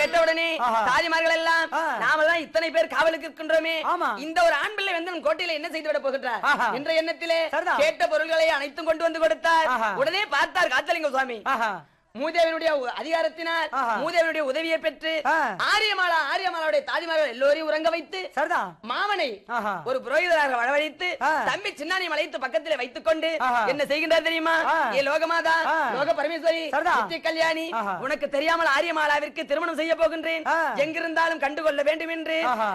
கேட்டவுடனே ஆஹா. தாதிமார்கள் எல்லாம் ஆ. நாம தான் இத்தனை பேர் காவலுக்கு இருக்கின்றோமே ஆமா. இந்த ஒரு ஆண் பிள்ளை வந்து நம் கோட்டையில என்ன செய்து விட போகின்றார் ஆஹா. என்ற எண்ணத்திலே சரிதான். கேட்ட பொருள்களை அனைத்தும் கொண்டு வந்து கொடுத்தார் ஆஹா. உடனே பார்த்தார் காத்தலிங்க சுவாமி ஆஹா மூதேவனுடைய உ- அதிகாரத்தினால் ஆஹா. மூதேவனுடைய உதவியை பெற்று ஆ. ஆரியமாலா ஆரியமாலாவுடைய தாதிமார்கள் எல்லோரையும் உறங்க வைத்து சரிதான் மாமனை ஆஹா. ஒரு புரோகிதராக வரவழைத்து ஆ. தம்பி சின்னானியம் அழைத்து பக்கத்திலே வைத்துக் கொண்டு ஆஹா. என்ன செய்கின்றார் தெரியுமா ஆ. ஏ லோகமாதா ஆ. லோக பரமேஸ்வரி சரிதான். நித்திய கல்யாணி ஆஹா. உனக்கு தெரியாமல் ஆரியமாலாவிற்கு திருமணம் செய்ய போகின்றேன் ஆ. எங்கிருந்தாலும் கண்டுகொள்ள வேண்டும் என்று ஆஹா.